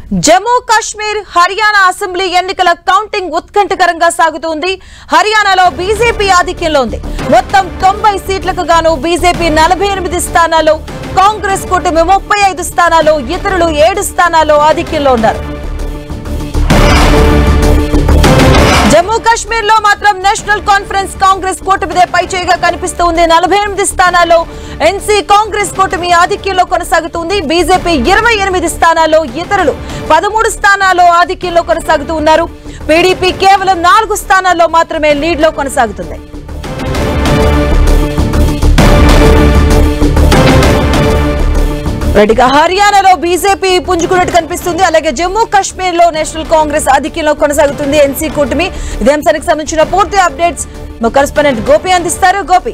Jammu Kashmir Haryana assembly ఎన్నికల counting ఉత్కంఠకరంగా సాగుతోంది హర్యానాలో బీజేపీ ఆధిక్యంలో ఉంది మొత్తం తొంభై సీట్లకు గాను బీజేపీ నలభై ఎనిమిది స్థానాల్లో కాంగ్రెస్ కూటమి ముప్పై ఐదు స్థానాల్లో ఇతరులు ఏడు స్థానాల్లో ఆధిక్యంలో ఉన్నారు జమ్మూ కాశ్మీర్ లో మాత్రం నేషనల్ కాన్ఫరెన్స్ కాంగ్రెస్ కూటమిదే పైచేయిగా కనిపిస్తుంది నలభై ఎనిమిది స్థానాల్లో ఎన్సీ కాంగ్రెస్ కూటమి ఆధిక్యంలో కొనసాగుతుంది బీజేపీ ఇరవై ఎనిమిది స్థానాల్లో ఇతరులు పదమూడు స్థానాల్లో ఆధిక్యంలో కొనసాగుతూ ఉన్నారు పీడీపీ కేవలం నాలుగు స్థానాల్లో మాత్రమే లీడ్ లో కొనసాగుతుంది రెడ్డిగా హర్యానాలో బీజేపీ పుంజుకున్నట్టు కనిపిస్తుంది అలాగే జమ్మూ కాశ్మీర్ లో నేషనల్ కాంగ్రెస్ ఆధిక్యంలో కొనసాగుతుంది ఎన్సీ కూటమి ఇదే అంశానికి సంబంధించిన పూర్తి అప్డేట్స్ మా కరెస్పాండెంట్ గోపి అందిస్తారు గోపి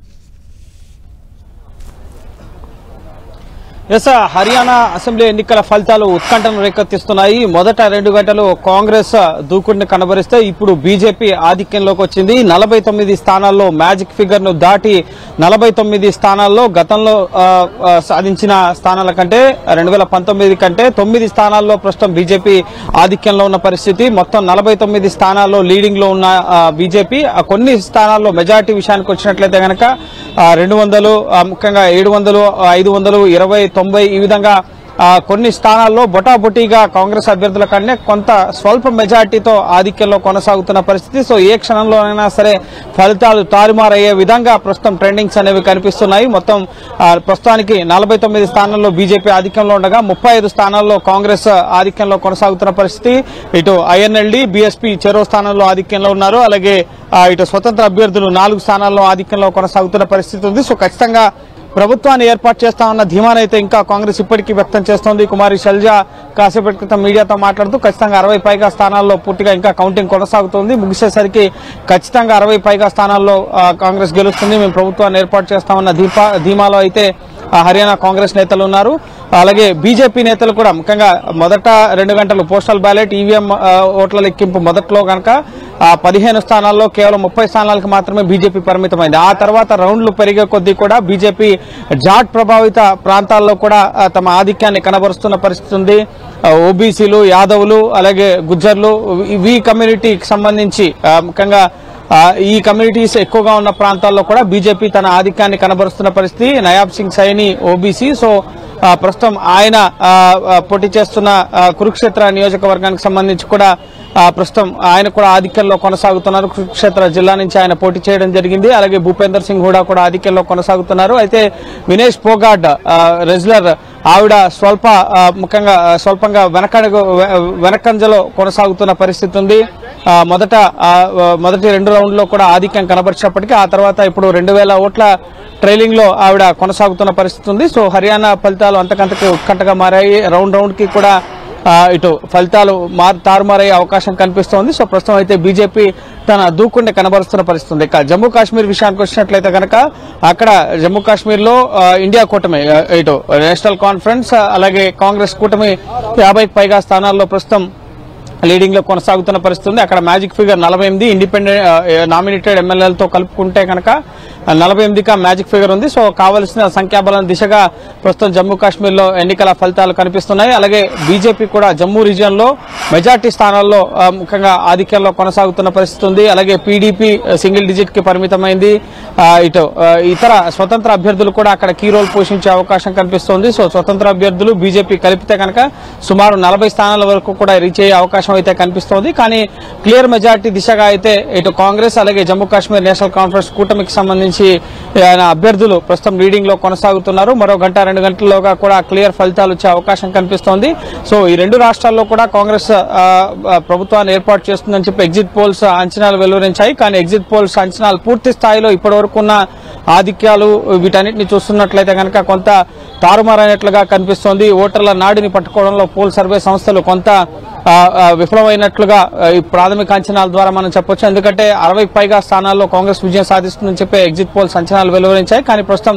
ఎస్ హర్యానా అసెంబ్లీ ఎన్నికల ఫలితాలు ఉత్కంఠను రేకెత్తిస్తున్నాయి మొదట రెండు గంటలు కాంగ్రెస్ దూకుడిని కనబరిస్తే ఇప్పుడు బీజేపీ ఆధిక్యంలోకి వచ్చింది నలభై తొమ్మిది స్థానాల్లో మ్యాజిక్ ఫిగర్ ను దాటి నలభై తొమ్మిది స్థానాల్లో గతంలో ఆ, ఆ, సాధించిన స్థానాల కంటే రెండు వేల పంతొమ్మిది కంటే తొమ్మిది స్థానాల్లో ప్రస్తుతం బీజేపీ ఆధిక్యంలో ఉన్న పరిస్థితి మొత్తం నలభై తొమ్మిది స్థానాల్లో లీడింగ్ లో ఉన్న ఆ, బీజేపీ ఆ, కొన్ని స్థానాల్లో మెజార్టీ విషయానికి వచ్చినట్లయితే గనక రెండు వందలు ఆ, ముఖ్యంగా ఏడు వందలు ఐదు వందలు ఇరవై తొంభై ఈ విధంగా ఆ, కొన్ని స్థానాల్లో బొటాబొటీగా కాంగ్రెస్ అభ్యర్థుల కంటే కొంత స్వల్ప మెజార్టీతో ఆధిక్యంలో కొనసాగుతున్న పరిస్థితి సో ఏ క్షణంలోనైనా సరే ఫలితాలు తారుమారయ్యే విధంగా ప్రస్తుతం ట్రెండింగ్స్ అనేవి కనిపిస్తున్నాయి మొత్తం ఆ, ప్రస్తుతానికి నలభై తొమ్మిది స్థానాల్లో బీజేపీ ఆధిక్యంలో ఉండగా ముప్పై ఐదు స్థానాల్లో కాంగ్రెస్ ఆధిక్యంలో కొనసాగుతున్న పరిస్థితి ఇటు ఐఎన్ఎల్డి బీఎస్పీ చెరో స్థానంలో ఆధిక్యంలో ఉన్నారు అలాగే ఆ, ఇటు స్వతంత్ర అభ్యర్థులు నాలుగు స్థానాల్లో ఆధిక్యంలో కొనసాగుతున్న పరిస్థితి ఉంది సో ఖచ్చితంగా ప్రభుత్వాన్ని ఏర్పాటు చేస్తామన్న ధీమానైతే ఇంకా కాంగ్రెస్ ఇప్పటికీ వ్యక్తం చేస్తోంది కుమారి శైలజ కాసేపటి క్రితం మీడియాతో మాట్లాడుతూ ఖచ్చితంగా అరవై పైగా స్థానాల్లో పూర్తిగా ఇంకా కౌంటింగ్ కొనసాగుతోంది ముగిసేసరికి ఖచ్చితంగా అరవై పైగా స్థానాల్లో ఆ, కాంగ్రెస్ గెలుస్తుంది మేము ప్రభుత్వాన్ని ఏర్పాటు చేస్తామన్న దీపా ధీమాలో అయితే ఆ, హర్యానా కాంగ్రెస్ నేతలు ఉన్నారు అలాగే బీజేపీ నేతలు కూడా ముఖ్యంగా మొదట రెండు గంటలు పోస్టల్ బ్యాలెట్ ఈవీఎం ఆ, ఓట్ల లెక్కింపు మొదట్లో కనుక ఆ పదిహేను స్థానాల్లో కేవలం ముప్పై స్థానాలకు మాత్రమే బీజేపీ పరిమితమైంది ఆ తర్వాత రౌండ్లు పెరిగే కొద్దీ కూడా బీజేపీ జాట్ ప్రభావిత ప్రాంతాల్లో కూడా ఆ, తమ ఆధిక్యాన్ని కనబరుస్తున్న పరిస్థితి ఉంది ఆ, ఓబీసీలు యాదవులు అలాగే గుజ్జర్లు ఈ కమ్యూనిటీకి సంబంధించి ఆ, ముఖ్యంగా ఆ, ఈ కమ్యూనిటీస్ ఎక్కువగా ఉన్న ప్రాంతాల్లో కూడా బీజేపీ తన ఆధిక్యాన్ని కనబరుస్తున్న పరిస్థితి నయాబ్ సింగ్ సైని ఓబీసీ సో ఆ, ప్రస్తుతం ఆయన ఆ, ఆ, పోటీ చేస్తున్న ఆ, కురుక్షేత్ర నియోజకవర్గానికి సంబంధించి కూడా ఆ, ప్రస్తుతం ఆయన కూడా ఆధిక్యంలో కొనసాగుతున్నారు కురుక్షేత్ర జిల్లా నుంచి ఆయన పోటీ చేయడం జరిగింది అలాగే భూపేందర్ సింగ్ హూడా కూడా ఆధిక్యంలో కొనసాగుతున్నారు అయితే వినేష్ పోగాడ్ ఆ, రెజ్లర్ ఆవిడ స్వల్ప ఆ, ముఖ్యంగా ఆ, స్వల్పంగా వెనకడుగు వె- వెనకంజలో కొనసాగుతున్న పరిస్థితి ఉంది ఆ, మొదట ఆ, ఆ, మొదటి రెండు రౌండ్లో కూడా ఆధిక్యం కనబరిచినప్పటికీ ఆ తర్వాత ఇప్పుడు రెండు వేల ఓట్ల ట్రైలింగ్ లో ఆవిడ కొనసాగుతున్న పరిస్థితి ఉంది సో హర్యానా ఫలితాలు అంతకంతకు ఉత్కంఠగా మారాయి రౌండ్ రౌండ్ కి కూడా ఆ, ఇటు ఫలితాలు మారు తారుమారయ్యే అవకాశం కనిపిస్తోంది సో ప్రస్తుతం అయితే బీజేపీ తన దూకుండే కనబరుస్తున్న పరిస్థితి ఉంది ఇక జమ్మూ కాశ్మీర్ విషయానికి వచ్చినట్లయితే కనుక అక్కడ జమ్మూ కాశ్మీర్ లో ఆ, ఇండియా కూటమి ఆ, ఇటు నేషనల్ కాన్ఫరెన్స్ ఆ, అలాగే కాంగ్రెస్ కూటమి యాభైకి పైగా స్థానాల్లో ప్రస్తుతం లీడింగ్ లో కొనసాగుతున్న పరిస్థితి ఉంది అక్కడ మ్యాజిక్ ఫిగర్ నలభై ఎనిమిది ఇండిపెండెంట్ నామినేటెడ్ ఎమ్మెల్యేలతో కలుపుకుంటే కనుక నలభై ఎనిమిదిగా మ్యాజిక్ ఫిగర్ ఉంది సో కావలసిన సంఖ్యాబలం దిశగా ప్రస్తుతం జమ్మూ కాశ్మీర్ లో ఎన్నికల ఫలితాలు కనిపిస్తున్నాయి అలాగే బీజేపీ కూడా జమ్మూ రీజియన్ లో మెజార్టీ స్థానాల్లో ఆ, ముఖ్యంగా ఆధిక్యంలో కొనసాగుతున్న పరిస్థితి ఉంది అలాగే పీడీపీ సింగిల్ డిజిట్ కి పరిమితమైంది ఆ, ఇటు ఆ, ఇతర స్వతంత్ర అభ్యర్థులు కూడా అక్కడ కీ రోల్ పోషించే అవకాశం కనిపిస్తోంది సో స్వతంత్ర అభ్యర్థులు బీజేపీ కలిపితే కనుక సుమారు నలభై స్థానాల వరకు కూడా రీచ్ అయ్యే అవకాశం అయితే కనిపిస్తోంది కానీ క్లియర్ మెజార్టీ దిశగా అయితే ఇటు కాంగ్రెస్ అలాగే జమ్మూ కాశ్మీర్ నేషనల్ కాన్ఫరెన్స్ కూటమికి సంబంధించి ఆయన అభ్యర్థులు ప్రస్తుతం లీడింగ్ లో కొనసాగుతున్నారు మరో గంట రెండు గంటల్లోగా కూడా క్లియర్ ఫలితాలు వచ్చే అవకాశం కనిపిస్తోంది సో ఈ రెండు రాష్ట్రాల్లో కూడా కాంగ్రెస్ ఆ, ఆ, ప్రభుత్వాన్ని ఏర్పాటు చేస్తుందని చెప్పి ఎగ్జిట్ పోల్స్ అంచనాలు వెలువరించాయి కానీ ఎగ్జిట్ పోల్స్ అంచనాలు పూర్తి స్థాయిలో ఇప్పటివరకు ఉన్న ఆధిక్యాలు వీటన్నిటిని చూస్తున్నట్లయితే కనుక కొంత తారుమారైనట్లుగా కనిపిస్తోంది ఓటర్ల నాడిని పట్టుకోవడంలో పోల్ సర్వే సంస్థలు కొంత ఆ, ఆ, విఫలమైనట్లుగా ఆ, ఈ ప్రాథమిక అంచనాల ద్వారా మనం చెప్పొచ్చు ఎందుకంటే అరవై పైగా స్థానాల్లో కాంగ్రెస్ విజయం సాధిస్తుందని చెప్పి ఎగ్జిట్ పోల్స్ అంచనాలు వెలువరించాయి కానీ ప్రస్తుతం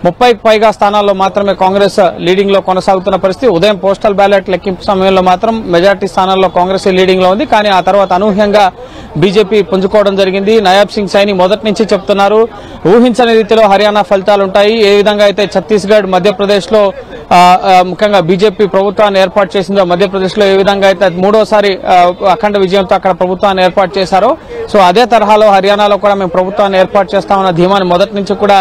ముప్పైకి పైగా స్థానాల్లో మాత్రమే కాంగ్రెస్ లీడింగ్ లో కొనసాగుతున్న పరిస్థితి ఉదయం పోస్టల్ బ్యాలెట్ లెక్కింపు సమయంలో మాత్రం మెజార్టీ స్థానాల్లో కాంగ్రెస్ లీడింగ్ లో ఉంది కానీ ఆ తర్వాత అనూహ్యంగా బీజేపీ పుంజుకోవడం జరిగింది నయాబ్ సింగ్ సైని మొదటి నుంచి చెప్తున్నారు ఊహించని రీతిలో హర్యానా ఫలితాలు ఉంటాయి ఏ విధంగా అయితే ఛత్తీస్గఢ్ మధ్యప్రదేశ్ లో ఆ, ఆ, ముఖ్యంగా బీజేపీ ప్రభుత్వాన్ని ఏర్పాటు చేసిందో మధ్యప్రదేశ్ లో ఏ విధంగా అయితే మూడోసారి ఆ, అఖండ విజయంతో అక్కడ ప్రభుత్వాన్ని ఏర్పాటు చేశారో సో అదే తరహాలో హర్యానాలో కూడా మేము ప్రభుత్వాన్ని ఏర్పాటు చేస్తామన్న ధీమాని మొదటి నుంచి కూడా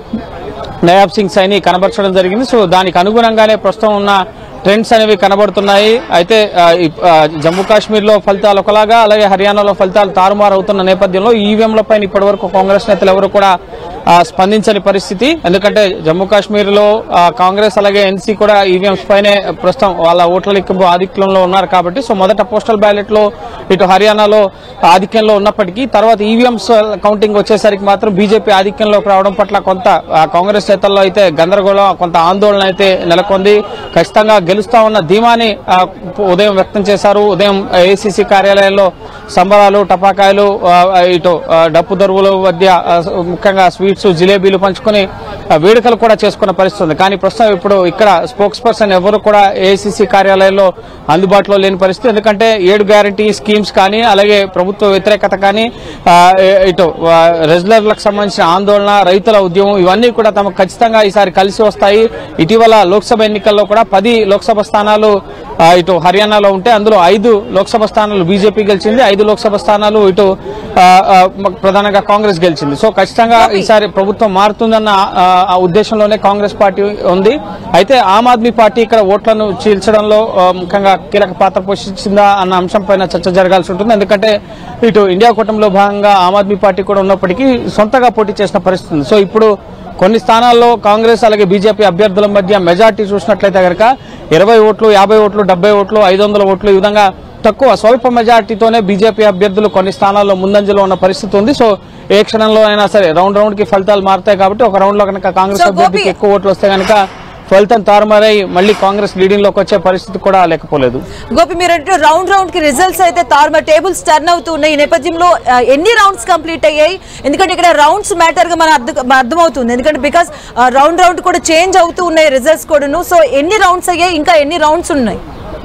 నయాబ్ సింగ్ సైని కనబరచడం జరిగింది సో దానికి అనుగుణంగానే ప్రస్తుతం ఉన్న ట్రెండ్స్ అనేవి కనబడుతున్నాయి అయితే ఆ, ఈ, ఆ, జమ్మూ కాశ్మీర్ లో ఫలితాలు ఒకలాగా అలాగే హర్యానాలో ఫలితాలు తారుమారు అవుతున్న నేపథ్యంలో ఈవీఎంల పైన ఇప్పటి వరకు కాంగ్రెస్ నేతలు ఎవరు కూడా ఆ, స్పందించని పరిస్థితి ఎందుకంటే జమ్మూ కాశ్మీర్ లో ఆ, కాంగ్రెస్ అలాగే ఎన్సీ కూడా ఈవీఎంస్ పైనే ప్రస్తుతం వాళ్ళ ఓట్ల లెక్కింపు ఆధిక్యంలో ఉన్నారు కాబట్టి సో మొదట పోస్టల్ బ్యాలెట్ లో ఇటు హర్యానాలో ఆధిక్యంలో ఉన్నప్పటికీ తర్వాత ఈవీఎంస్ కౌంటింగ్ వచ్చేసరికి మాత్రం బీజేపీ ఆధిక్యంలోకి రావడం పట్ల కొంత ఆ, కాంగ్రెస్ నేతల్లో అయితే గందరగోళం కొంత ఆందోళన అయితే నెలకొంది ఖచ్చితంగా గెలుస్తా ఉన్న ధీమాని ఆ, ఉదయం వ్యక్తం చేశారు ఉదయం ఏసీసీ కార్యాలయంలో సంబరాలు టపాకాయలు ఆ, ఇటు ఆ, డప్పు దరువుల మధ్య ఆ, ముఖ్యంగా స్వీట్స్ జిలేబీలు పంచుకొని ఆ, వేడుకలు కూడా చేసుకున్న పరిస్థితి ఉంది కానీ ప్రస్తుతం ఇప్పుడు ఇక్కడ స్పోక్స్ పర్సన్ ఎవరు కూడా ఏసీసీ కార్యాలయంలో అందుబాటులో లేని పరిస్థితి ఎందుకంటే ఏడు గ్యారంటీ స్కీమ్స్ కానీ అలాగే ప్రభుత్వ వ్యతిరేకత కానీ ఆ, ఏ- ఇటు ఆ, రెజ్లర్లకు సంబంధించిన ఆందోళన రైతుల ఉద్యమం ఇవన్నీ కూడా తమకు ఖచ్చితంగా ఈసారి కలిసి వస్తాయి ఇటీవల లోక్సభ ఎన్నికల్లో కూడా పది లోక్సభ స్థానాలు ఆ, ఇటు హర్యానాలో ఉంటే అందులో ఐదు లోక్సభ స్థానాలు బీజేపీ గెలిచింది ఐదు లోక్సభ స్థానాలు ఇటు ఆ, ఆ, మ- ప్రధానంగా కాంగ్రెస్ గెలిచింది సో ఖచ్చితంగా ఈసారి ప్రభుత్వం మారుతుందన్న ఆ, ఆ ఉద్దేశంలోనే కాంగ్రెస్ పార్టీ ఉంది అయితే ఆమ్ ఆద్మీ పార్టీ ఇక్కడ ఓట్లను చీల్చడంలో ఆ, ముఖ్యంగా కీలక పాత్ర పోషించిందా అన్న అంశం పైన చర్చ జరగాల్సి ఉంటుంది ఎందుకంటే ఇటు ఇండియా కూటమిలో భాగంగా ఆమ్ ఆద్మీ పార్టీ కూడా ఉన్నప్పటికీ సొంతగా పోటీ చేసిన పరిస్థితి ఉంది సో ఇప్పుడు కొన్ని స్థానాల్లో కాంగ్రెస్ అలాగే బీజేపీ అభ్యర్థుల మధ్య మెజార్టీ చూసినట్లయితే కనుక ఇరవై ఓట్లు యాభై ఓట్లు డెబ్బై ఓట్లు ఐదు వందల ఓట్లు ఈ విధంగా తక్కువ స్వల్ప మెజార్టీతోనే బీజేపీ అభ్యర్థులు కొన్ని స్థానాల్లో ముందంజలో ఉన్న పరిస్థితి ఉంది సో ఏ క్షణంలో అయినా సరే రౌండ్ రౌండ్ కి ఫలితాలు మారుతాయి కాబట్టి ఒక రౌండ్ లో కనుక కాంగ్రెస్ So, అభ్యర్థికి గోపి- ఎక్కువ ఓట్లు వస్తే కనుక ఫలితం తారుమారై మళ్ళీ కాంగ్రెస్ లీడింగ్ లోకి వచ్చే పరిస్థితి కూడా లేకపోలేదు గోపి మీరు అంటే రౌండ్ రౌండ్ కి రిజల్ట్స్ అయితే తారుమ టేబుల్స్ టర్న్ అవుతూ ఉన్నాయి ఈ నేపథ్యంలో ఆ, ఎన్ని రౌండ్స్ కంప్లీట్ అయ్యాయి ఎందుకంటే ఇక్కడ రౌండ్స్ మ్యాటర్ గా మన అర్థం అర్థమవుతుంది ఎందుకంటే బికాస్ రౌండ్ రౌండ్ కూడా చేంజ్ అవుతూ ఉన్నాయి రిజల్ట్స్ కూడాను సో ఎన్ని రౌండ్స్ అయ్యాయి ఇంకా ఎన్ని రౌండ్స్ ఉన్నాయి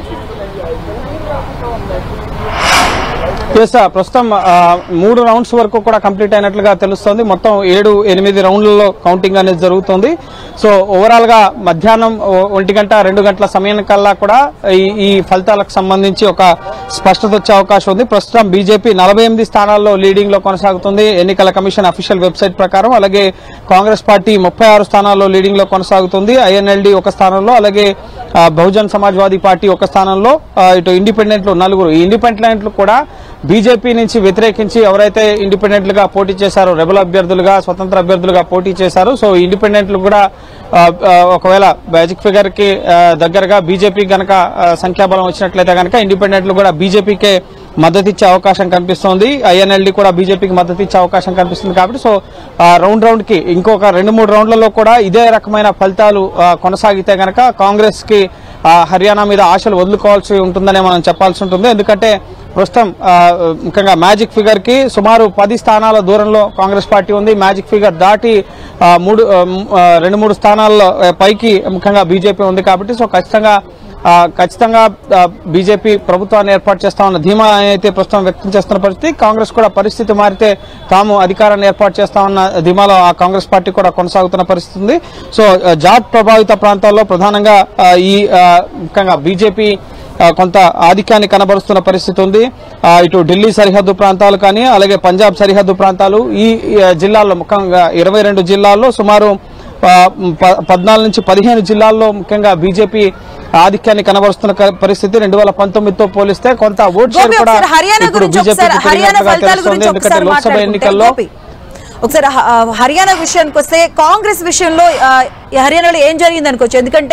ఎస్ సార్ ప్రస్తుతం ఆ, మూడు రౌండ్స్ వరకు కూడా కంప్లీట్ అయినట్లుగా తెలుస్తోంది మొత్తం ఏడు ఎనిమిది రౌండ్లలో కౌంటింగ్ అనేది జరుగుతుంది సో ఓవరాల్ గా మధ్యాహ్నం ఓ- ఒంటి గంట రెండు గంటల సమయం కల్లా కూడా ఈ ఈ ఫలితాలకు సంబంధించి ఒక స్పష్టత వచ్చే అవకాశం ఉంది ప్రస్తుతం బీజేపీ నలభై ఎనిమిది స్థానాల్లో లీడింగ్ లో కొనసాగుతుంది ఎన్నికల కమిషన్ అఫీషియల్ వెబ్సైట్ ప్రకారం అలాగే కాంగ్రెస్ పార్టీ ముప్పై ఆరు స్థానాల్లో లీడింగ్ లో కొనసాగుతుంది ఐఎన్ఎల్డి ఒక స్థానంలో అలాగే ఆ, బహుజన్ సమాజ్వాదీ పార్టీ ఒక స్థానంలో ఆ, ఇటు ఇండిపెండెంట్లు నలుగురు ఈ ఇండిపెండెంట్లు కూడా బీజేపీ నుంచి వ్యతిరేకించి ఎవరైతే ఇండిపెండెంట్లుగా పోటీ చేశారో రెబల్ అభ్యర్థులుగా స్వతంత్ర అభ్యర్థులుగా పోటీ చేశారో సో ఈ ఇండిపెండెంట్లు కూడా ఆ, ఆ, ఒకవేళ మ్యాజిక్ ఫిగర్ కి ఆ, దగ్గరగా బీజేపీ గనక ఆ, సంఖ్యాబలం వచ్చినట్లయితే కనుక ఇండిపెండెంట్లు కూడా బీజేపీకే మద్దతు ఇచ్చే అవకాశం కనిపిస్తోంది ఐఎన్ఎల్డి కూడా బీజేపీకి మద్దతు ఇచ్చే అవకాశం కనిపిస్తుంది కాబట్టి సో ఆ, రౌండ్ రౌండ్ కి ఇంకొక రెండు మూడు రౌండ్లలో కూడా ఇదే రకమైన ఫలితాలు ఆ, కొనసాగితే గనక కాంగ్రెస్ కి ఆ, హర్యానా మీద ఆశలు వదులుకోవాల్సి ఉంటుందనే మనం చెప్పాల్సి ఉంటుంది ఎందుకంటే ప్రస్తుతం ఆ, ముఖ్యంగా మ్యాజిక్ ఫిగర్ కి సుమారు పది స్థానాల దూరంలో కాంగ్రెస్ పార్టీ ఉంది మ్యాజిక్ ఫిగర్ దాటి ఆ, మూడు ఆ, మ్, ఆ, రెండు మూడు స్థానాల్లో ఆ, పైకి ముఖ్యంగా బీజేపీ ఉంది కాబట్టి సో ఖచ్చితంగా ఆ, ఖచ్చితంగా ఆ, బీజేపీ ప్రభుత్వాన్ని ఏర్పాటు చేస్తామన్న ధీమా అయితే ప్రస్తుతం వ్యక్తం చేస్తున్న పరిస్థితి కాంగ్రెస్ కూడా పరిస్థితి మారితే తాము అధికారాన్ని ఏర్పాటు చేస్తామన్న ధీమాలో ఆ కాంగ్రెస్ పార్టీ కూడా కొనసాగుతున్న పరిస్థితి ఉంది సో ఆ, జాట్ ప్రభావిత ప్రాంతాల్లో ప్రధానంగా ఆ, ఈ ఆ, ముఖ్యంగా బీజేపీ ఆ, కొంత ఆధిక్యాన్ని కనబరుస్తున్న పరిస్థితి ఉంది ఆ, ఇటు ఢిల్లీ సరిహద్దు ప్రాంతాలు కానీ అలాగే పంజాబ్ సరిహద్దు ప్రాంతాలు ఈ ఈ, ఆ, జిల్లాల్లో ముఖ్యంగా ఇరవై రెండు జిల్లాల్లో సుమారు ఆ, ప- పద్నాలుగు నుంచి పదిహేను జిల్లాల్లో ముఖ్యంగా బీజేపీ ఆధిక్యాన్ని కనబరుస్తున్న క- పరిస్థితి రెండు వేల పంతొమ్మిదితో పోలిస్తే కొంత ఓట్ షేర్ గోపి కూడా ఒకసారి హర్యానా ఇప్పుడు గురించి బీజేపీకి ఒకసారి హర్యానా పెరిగినట్లుగా ఫలితాల తెలుస్తోంది గురించి ఎందుకంటే ఒకసారి లోక్సభ మాట్లాడుకుంటే ఎన్నికల్లో గోపి ఒకసారి హ- ఆ, హర్యానా విషయానికి వస్తే కాంగ్రెస్ విషయంలో ఆ, ఈ హర్యానాలో ఏం జరిగింది అనుకోవచ్చు ఎందుకంటే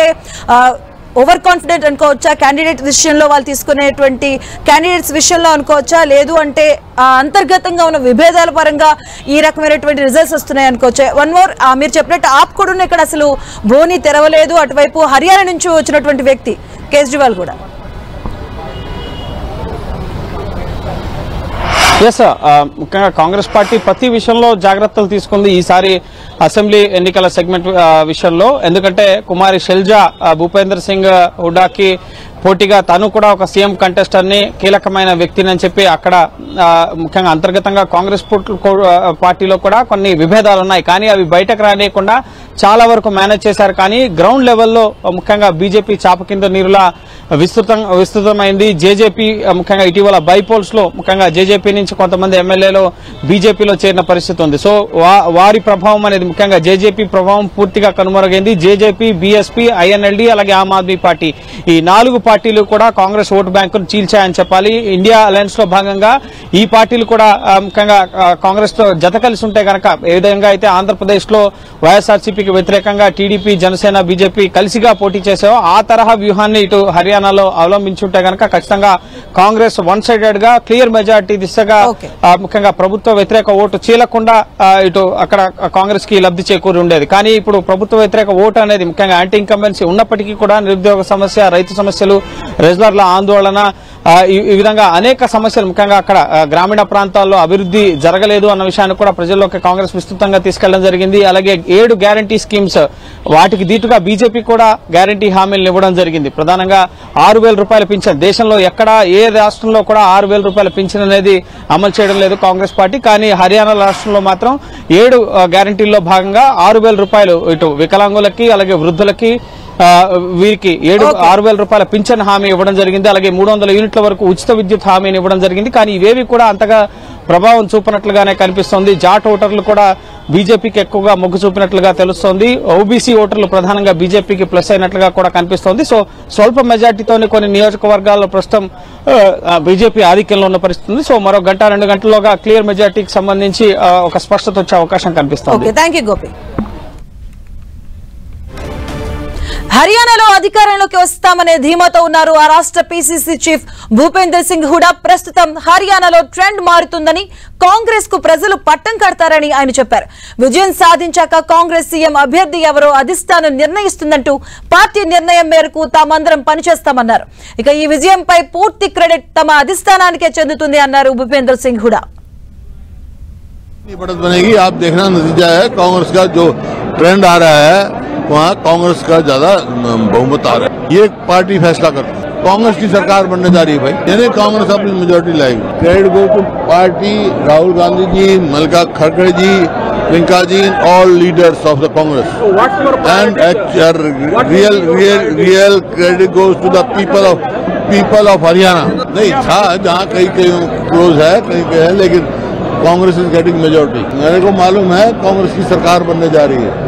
ఓవర్ కాన్ఫిడెంట్ అనుకోవచ్చా క్యాండిడేట్ విషయంలో వాళ్ళు తీసుకునేటువంటి క్యాండిడేట్స్ విషయంలో అనుకోవచ్చా లేదు అంటే ఆ, అంతర్గతంగా ఉన్న విభేదాల పరంగా ఈ రకమైనటువంటి రిజల్ట్స్ వస్తున్నాయి అనుకోవచ్చా వన్ మోర్ మీరు చెప్పినట్టు ఆప్ కూడా ఉన్న ఇక్కడ అసలు బోని తెరవలేదు అటువైపు హర్యానా నుంచి వచ్చినటువంటి వ్యక్తి కేజ్రీవాల్ కూడా ఎస్ ముఖ్యంగా కాంగ్రెస్ పార్టీ ప్రతి విషయంలో జాగ్రత్తలు తీసుకుంది ఈసారి అసెంబ్లీ ఎన్నికల సెగ్మెంట్ ఆ, విషయంలో ఎందుకంటే కుమారి షెల్జా ఆ, భూపేందర్ సింగ్ హుడాకి పోటీగా తను కూడా ఒక సీఎం కంటెస్టర్ ని కీలకమైన వ్యక్తిని అని చెప్పి అక్కడ ఆ, ముఖ్యంగా అంతర్గతంగా కాంగ్రెస్ పుట్- కో- ఆ, పార్టీలో కూడా కొన్ని విభేదాలు ఉన్నాయి కానీ అవి బయటకు రానియకుండా చాలా వరకు మేనేజ్ చేశారు కానీ గ్రౌండ్ లెవెల్లో ఆ, ముఖ్యంగా బీజేపీ చాప కింద నీరులా విస్తృతం విస్తృతమైంది జేజేపీ ఆ, ముఖ్యంగా ఇటీవల బైపోల్స్ లో ముఖ్యంగా జేజేపీ నుంచి కొంతమంది ఎమ్మెల్యేలు బీజేపీలో చేరిన పరిస్థితి ఉంది సో వా- వారి ప్రభావం అనేది ముఖ్యంగా జేజేపీ ప్రభావం పూర్తిగా కనుమరుగైంది జేజేపీ బీఎస్పీ ఐఎన్ఎల్డీ అలాగే ఆమ్ ఆద్మీ పార్టీ ఈ నాలుగు పార్టీలు కూడా కాంగ్రెస్ ఓటు బ్యాంకును చీల్చాయని చెప్పాలి ఇండియా అలయన్స్ లో భాగంగా ఈ పార్టీలు కూడా ఆ, ముఖ్యంగా కాంగ్రెస్ తో జత కలిసి ఉంటే గనక ఏ విధంగా అయితే ఆంధ్రప్రదేశ్ లో వైఎస్ఆర్సీపీకి వ్యతిరేకంగా టీడీపీ జనసేన బీజేపీ కలిసిగా పోటీ చేసావో ఆ తరహా వ్యూహాన్ని ఇటు హర్యానాలో అవలంబించుంటే గనక ఖచ్చితంగా కాంగ్రెస్ వన్ సైడెడ్ గా క్లియర్ మెజార్టీ దిశగా Okay. ఆ, ముఖ్యంగా ప్రభుత్వ వ్యతిరేక ఓటు చీలకుండా ఆ, ఇటు అక్కడ కాంగ్రెస్ కి లబ్ధి చేకూరి ఉండేది కానీ ఇప్పుడు ప్రభుత్వ వ్యతిరేక ఓటు అనేది ముఖ్యంగా యాంటీ ఇన్కంబెన్సీ ఉన్నప్పటికీ కూడా నిరుద్యోగ సమస్య రైతు సమస్యలు రెజ్లర్ల ఆందోళన ఆ, ఈ ఈ విధంగా అనేక సమస్యలు ముఖ్యంగా అక్కడ ఆ, గ్రామీణ ప్రాంతాల్లో అభివృద్ధి జరగలేదు అన్న విషయాన్ని కూడా ప్రజల్లోకి కాంగ్రెస్ విస్తృతంగా తీసుకెళ్లడం జరిగింది అలాగే ఏడు గ్యారంటీ స్కీమ్స్ వాటికి దీటుగా బీజేపీ కూడా గ్యారంటీ హామీలను ఇవ్వడం జరిగింది ప్రధానంగా ఆరు వేల రూపాయల పింఛన్ దేశంలో ఎక్కడా ఏ రాష్ట్రంలో కూడా ఆరు వేల రూపాయల పింఛన్ అనేది అమలు చేయడం లేదు కాంగ్రెస్ పార్టీ కానీ హర్యానా రాష్ట్రంలో మాత్రం ఏడు ఆ, గ్యారంటీల్లో భాగంగా ఆరు వేల రూపాయలు ఇటు వికలాంగులకి అలాగే వృద్ధులకి ఆ, వీరికి ఏడు ఆరు వేల రూపాయల పింఛన్ హామీ ఇవ్వడం జరిగింది అలాగే మూడు వందల యూనిట్ల వరకు ఉచిత విద్యుత్ హామీని ఇవ్వడం జరిగింది కానీ ఇవేవి కూడా అంతగా ప్రభావం చూపినట్లుగానే కనిపిస్తోంది జాట్ ఓటర్లు కూడా బీజేపీకి ఎక్కువగా మొగ్గు చూపినట్లుగా తెలుస్తోంది ఓబీసీ ఓటర్లు ప్రధానంగా బీజేపీకి ప్లస్ అయినట్లుగా కూడా కనిపిస్తోంది సో స్వల్ప మెజార్టీతోనే కొన్ని నియోజకవర్గాల్లో ప్రస్తుతం ఆ, బీజేపీ ఆధిక్యంలో ఉన్న పరిస్థితి ఉంది సో మరో గంట రెండు గంటల్లోగా క్లియర్ మెజార్టీకి సంబంధించి ఆ, ఒక స్పష్టత వచ్చే అవకాశం కనిపిస్తోంది ఓకే థ్యాంక్ యూ గోపి హర్యానాలో అధికారంలోకి వస్తామనే ధీమాతో ఉన్నారు ఆ రాష్ట్ర పీసీసీ చీఫ్ భూపేందర్ సింగ్ హుడా ప్రస్తుతం హర్యానాలో ట్రెండ్ మారుతుందని కాంగ్రెస్ కు ప్రజలు పట్టం కడతారని ఆయన చెప్పారు విజయం సాధించాక కాంగ్రెస్ సీఎం అభ్యర్థి ఎవరో అధిష్టానం నిర్ణయిస్తుందంటూ పార్టీ నిర్ణయం మేరకు తామందరం పనిచేస్తామన్నారు ఇక ఈ విజయంపై పూర్తి క్రెడిట్ తమ అధిష్టానానికే చెందుతుంది అన్నారు భూపేందర్ సింగ్ హుడా कितनी बढ़त बनेगी आप देखना नतीजा है कांग्रेस का जो ट्रेंड आ रहा है वहाँ कांग्रेस का ज्यादा बहुमत आ रहा है ये पार्टी फैसला करती है कांग्रेस की सरकार बनने जा रही है भाई यानी कांग्रेस अपनी मेजोरिटी लाएगी credit go to party Rahul Gandhi ji Mallika खड़गे ji Priyanka ji all leaders of the Congress and real real real credit goes to the people of people of Haryana नहीं था जहाँ कहीं कहीं क्लोज है कहीं कहीं है लेकिन कांग्रेस इज गेटिंग मेजोरिटी मेरे को मालूम है कांग्रेस की सरकार बनने जा रही है